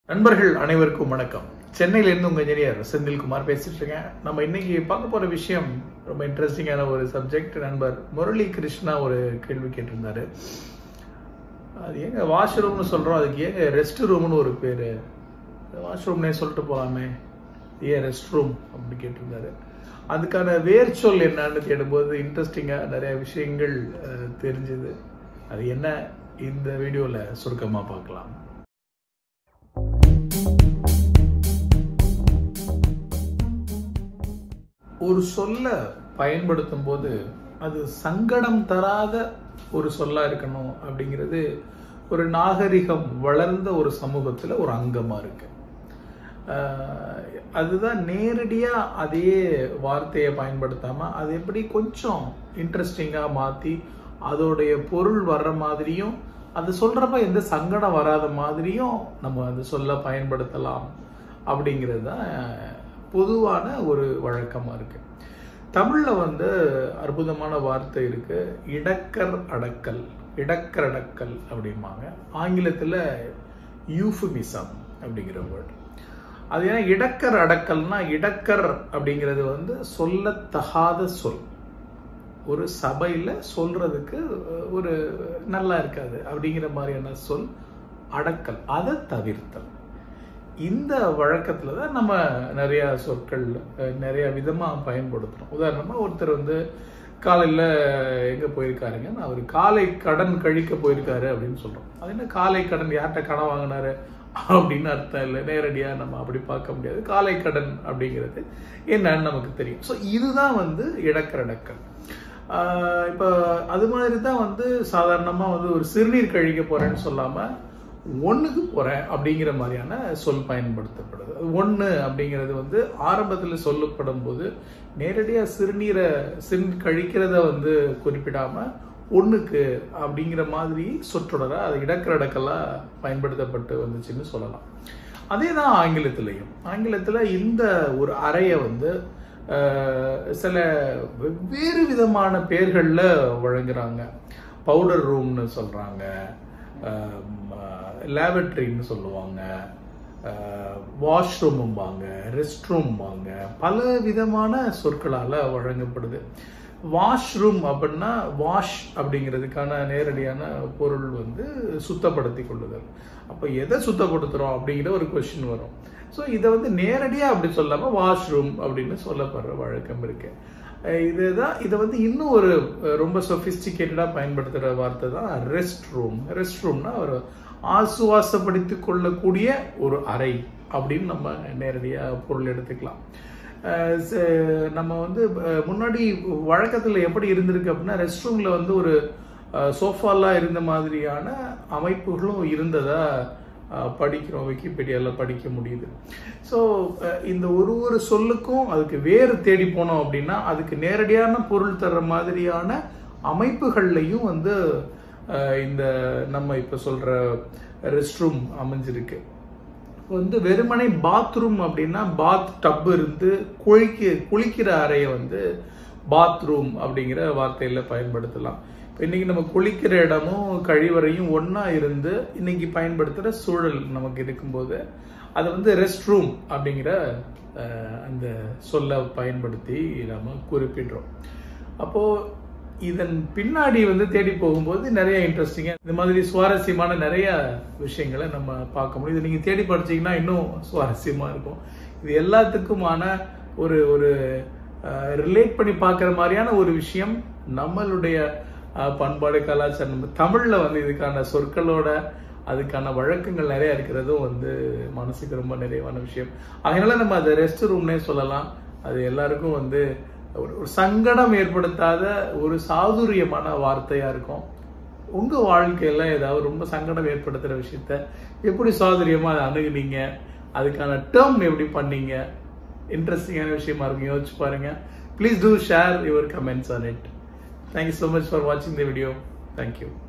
நண்பர்கள் அனைவருக்கும் வணக்கம் சென்னையிலேருந்து உங்கள் இன்ஜினியர் செந்தில்குமார் பேசிட்டு இருக்கேன் நம்ம இன்னைக்கு பார்க்க போகிற விஷயம் ரொம்ப இன்ட்ரெஸ்டிங்கான ஒரு சப்ஜெக்ட் நண்பர் முரளி கிருஷ்ணா ஒரு கேள்வி கேட்டிருந்தாரு அது ஏங்க வாஷ்ரூம்னு சொல்கிறோம் அதுக்கு ஏங்க ரெஸ்ட் ரூம்னு ஒரு பேர் வாஷ்ரூம்னே சொல்லிட்டு போகலாமே ஏன் ரெஸ்ட் ரூம் அப்படி கேட்டிருந்தாரு அதுக்கான வேர் சொல் என்னன்னு தேடும்போது இன்ட்ரெஸ்டிங்காக நிறைய விஷயங்கள் அஹ், தெரிஞ்சுது அது என்ன இந்த வீடியோவில் சுருக்கமாக பார்க்கலாம் ஒரு சொல்ல பயன்படுத்தும் போது அது சங்கடம் தராத ஒரு சொல்லா இருக்கணும் அப்படிங்கிறது ஒரு நாகரிகம் வளர்ந்த ஒரு சமூகத்துல ஒரு அங்கமா இருக்கு ஆஹ் அதுதான் நேரடியா அதே வார்த்தையை பயன்படுத்தாம அது எப்படி கொஞ்சம் இன்ட்ரெஸ்டிங்கா மாத்தி அதோடைய பொருள் வர்ற மாதிரியும் அது சொல்றப்ப எந்த சங்கடம் வராத மாதிரியும் நம்ம அந்த சொல்ல பயன்படுத்தலாம் அப்படிங்கிறது தான் பொதுவான ஒரு வழக்கமா இருக்கு தமிழ்ல வந்து அற்புதமான வார்த்தை இருக்கு இடக்கர் அடக்கல் இடக்கர் அடக்கல் அப்படிம்பாங்க ஆங்கிலத்துல யூஃபமிசம் அப்படிங்கிற வேர்டு அது ஏன்னா இடக்கர் அடக்கல்னா இடக்கர் அப்படிங்கிறது வந்து சொல்லத்தகாத சொல் ஒரு சபையில சொல்றதுக்கு ஒரு நல்லா இருக்காது அப்படிங்கிற மாதிரியான சொல் அடக்கல் அதை தவிர்த்தல் இந்த வழக்கத்துல தான் நம்ம நிறைய சொற்கள் அஹ், நிறைய விதமா பயன்படுத்துறோம் உதாரணமா ஒருத்தர் வந்து காலையில எங்க போயிருக்காருங்க அவர் காலை கடன் கழிக்க போயிருக்காரு அப்படின்னு சொல்றோம் அது என்ன காலை கடன் யார்கிட்ட கடன் வாங்கினாரு அப்படின்னு அர்த்தம் இல்லை நேரடியா நம்ம அப்படி பார்க்க முடியாது காலை கடன் அப்படிங்கிறது என்னன்னு நமக்கு தெரியும் ஸோ இதுதான் வந்து இடக்கரடக்கல் ஆஹ் இப்ப அது மாதிரி தான் வந்து சாதாரணமா வந்து ஒரு சிறுநீர் கழிக்க போறேன்னு சொல்லாம ஒண்ணுக்கு போறேன் அப்படிங்கிற மாதிரியான சொல் பயன்படுத்தப்படுது ஒண்ணு அப்படிங்கிறது வந்து ஆரம்பத்துல சொல்லப்படும் போது நேரடியா சிறுநீரை சிறுநீர் கழிக்கிறத வந்து குறிப்பிடாம ஒண்ணுக்கு அப்படிங்கிற மாதிரி சொற்றொடரா அது இடக்கரடக்கலா பயன்படுத்தப்பட்டு வந்துச்சுன்னு சொல்லலாம் அதே தான் ஆங்கிலத்திலையும் ஆங்கிலத்துல இந்த ஒரு அறையை வந்து அஹ், சில வெவ்வேறு விதமான பெயர்கள்ல வழங்குறாங்க பவுடர் ரூம்னு சொல்றாங்க லேபட்ரின்னு சொல்லுவாங்க வாஷ்ரூம்பாங்க ரெஸ்ட் ரூம்பாங்க பல விதமான சொற்களால வழங்கப்படுது வாஷ்ரூம் அப்படின்னா வாஷ் அப்படிங்கிறதுக்கான நேரடியான பொருள் வந்து சுத்தப்படுத்தி கொள்ளுதல் அப்போ எதை சுத்தப்படுத்துறோம் அப்படிங்கிற ஒரு கொஸ்டின் வரும் ஸோ இதை வந்து நேரடியாக அப்படி சொல்லாம வாஷ்ரூம் அப்படின்னு சொல்லப்படுற வழக்கம் இருக்கு அஹ் இதுதான் இதை வந்து இன்னும் ஒரு அஹ், ரொம்ப சொபிஸ்டிகேட்டடாக பயன்படுத்துகிற வார்த்தை தான் ரெஸ்ட் ரூம் ரெஸ்ட் ரூம்னா ஒரு ஆசுவாசப்படுத்தி கொள்ளக்கூடிய ஒரு அறை அப்படின்னு நம்ம நேரடியாக பொருள் எடுத்துக்கலாம் அஹ் ச- நம்ம வந்து அஹ், முன்னாடி வழக்கத்தில் எப்படி இருந்திருக்கு அப்படின்னா ரெஸ்ட் ரூம்ல வந்து ஒரு சோஃபாலாம் இருந்த மாதிரியான அமைப்புகளும் இருந்ததா அஹ், படிக்கிறோம் விக்கிபீடியால படிக்க முடியுது ஸோ இந்த ஒரு ஒரு சொல்லுக்கும் அதுக்கு வேறு தேடி போனோம் அப்படின்னா அதுக்கு நேரடியான பொருள் தர்ற மாதிரியான அமைப்புகள்லையும் வந்து அஹ், இந்த நம்ம இப்போ சொல்ற ரெஸ்ட் ரூம் அமைஞ்சிருக்கு இப்போ வந்து வெறுமனே பாத்ரூம் அப்படின்னா பாத் டப் இருந்து குளிக்க குளிக்கிற அறையை வந்து பாத்ரூம் அப்படிங்கிற வார்த்தையில பயன்படுத்தலாம் இப்போ இன்னைக்கு நம்ம குளிக்கிற இடமும் கழிவறையும் ஒண்ணா இருந்து இன்னைக்கு பயன்படுத்துகிற சூழல் நமக்கு இருக்கும்போது அதை வந்து ரெஸ்ட் ரூம் அப்படிங்கிற அஹ், அந்த சொல்லை பயன்படுத்தி நம்ம குறிப்பிடுறோம் அப்போ இதன் பின்னாடி வந்து தேடி போகும்போது நிறைய இன்ட்ரெஸ்டிங்கா இந்த மாதிரி சுவாரஸ்யமான நிறைய விஷயங்களை நம்ம பார்க்க முடியும் இது நீங்க தேடி படிச்சீங்கன்னா இன்னும் சுவாரஸ்யமா இருக்கும் இது எல்லாத்துக்குமான ஒரு ஒரு ரிலேட் பண்ணி பார்க்குற மாதிரியான ஒரு விஷயம் நம்மளுடைய அஹ், பண்பாடு கலாச்சாரம் நம்ம தமிழ்ல வந்து இதுக்கான சொற்களோட அதுக்கான வழக்கங்கள் நிறைய இருக்கிறதும் வந்து மனசுக்கு ரொம்ப நிறைவான விஷயம் அதனால நம்ம அதை ரெஸ்ட் ரூம்னே சொல்லலாம் அது எல்லாருக்கும் வந்து ஒரு ஒரு சங்கடம் ஏற்படுத்தாத ஒரு சாதுரியமான வார்த்தையா இருக்கும் உங்க வாழ்க்கையில ஏதாவது ரொம்ப சங்கடம் ஏற்படுத்துற விஷயத்த எப்படி சாதுரியமா அதை அணுகுனீங்க அதுக்கான டேர்ம் எப்படி பண்ணீங்க இன்ட்ரெஸ்டிங்கான விஷயமா இருக்கும் யோசிச்சு பாருங்க please do share your comments on it thank you so much for வாட்சிங் த வீடியோ தேங்க்யூ